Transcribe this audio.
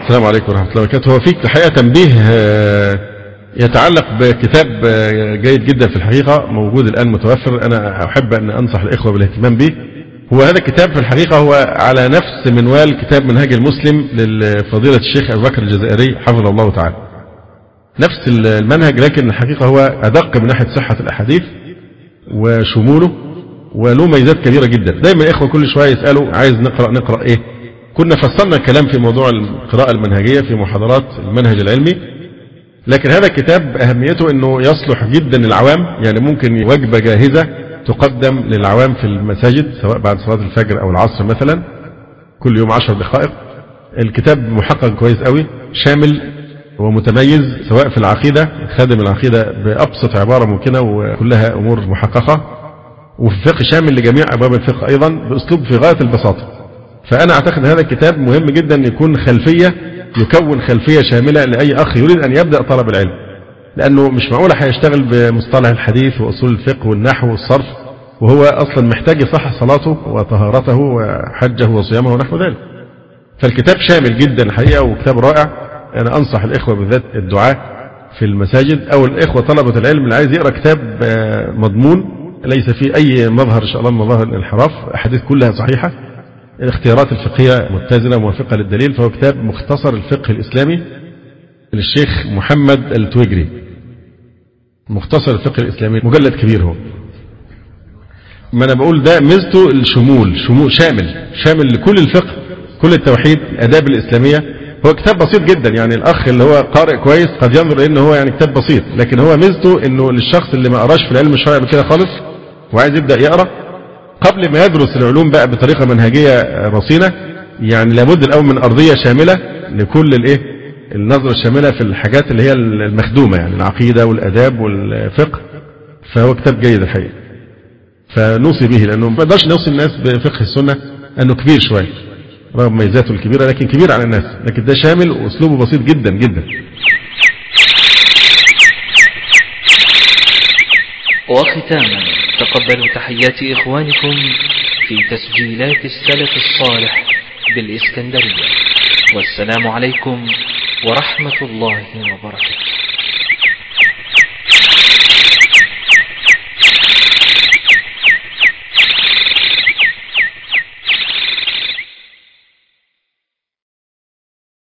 السلام عليكم ورحمة الله وبركاته هو فيك الحقيقة تنبيه آه، يتعلق بكتاب آه، جيد جدا في الحقيقة موجود الآن متوفر أنا أحب أن أنصح الإخوة بالاهتمام به هو هذا الكتاب في الحقيقة هو على نفس منوال كتاب منهاج المسلم لفضيلة الشيخ أبو بكر الجزائري حفظه الله تعالى نفس المنهج لكن الحقيقة هو أدق من ناحية صحة الأحاديث وشموله وله ميزات كبيرة جدا دايما الإخوة كل شوية يسألوا عايز نقرأ نقرأ إيه كنا فصلنا الكلام في موضوع القراءة المنهجية في محاضرات المنهج العلمي لكن هذا الكتاب أهميته أنه يصلح جدا للعوام يعني ممكن وجبة جاهزة تقدم للعوام في المساجد سواء بعد صلاة الفجر أو العصر مثلا كل يوم عشر دقائق الكتاب محقق كويس قوي شامل ومتميز سواء في العقيدة خادم العقيدة بأبسط عبارة ممكنة وكلها أمور محققة وفي الفقه شامل لجميع أبواب الفقه أيضا بأسلوب في غاية البساطة فأنا أعتقد هذا الكتاب مهم جدا يكون خلفية يكون خلفية شاملة لأي أخ يريد أن يبدأ طلب العلم لأنه مش معقول هيشتغل بمصطلح الحديث وأصول الفقه والنحو والصرف وهو أصلا محتاج يصحح صلاته وطهارته وحجه وصيامه ونحو ذلك فالكتاب شامل جدا الحقيقة وكتاب رائع أنا أنصح الإخوة بالذات الدعاة في المساجد أو الإخوة طلبة العلم اللي عايز يقرأ كتاب آه، مضمون ليس فيه أي مظهر إن شاء الله من مظاهر الانحراف أحاديث كلها صحيحة الاختيارات الفقهية متزنة موافقة للدليل فهو كتاب مختصر الفقه الإسلامي للشيخ محمد التويجري مختصر الفقه الإسلامي مجلد كبير هو ما أنا بقول ده ميزته الشمول شمول شامل شامل لكل الفقه كل التوحيد الآداب الإسلامية هو كتاب بسيط جدا يعني الأخ اللي هو قارئ كويس قد ينظر إنه هو يعني كتاب بسيط لكن هو ميزته إنه للشخص اللي ما قراش في العلم الشرعي قبل كده خالص وعايز يبدأ يقرأ قبل ما يدرس العلوم بقى بطريقة منهجية رصينة يعني لابد الأول من أرضية شاملة لكل الإيه النظرة الشاملة في الحاجات اللي هي المخدومة يعني العقيدة والأداب والفقه فهو كتاب جيد الحقيقة فنوصي به لأنه ما نقدرش نوصي الناس بفقه السنة أنه كبير شوية رغم ميزاته الكبيرة لكن كبير على الناس لكن ده شامل وأسلوبه بسيط جدا جدا وختاما تقبلوا تحيات إخوانكم في تسجيلات السلف الصالح بالإسكندرية والسلام عليكم ورحمة الله وبركاته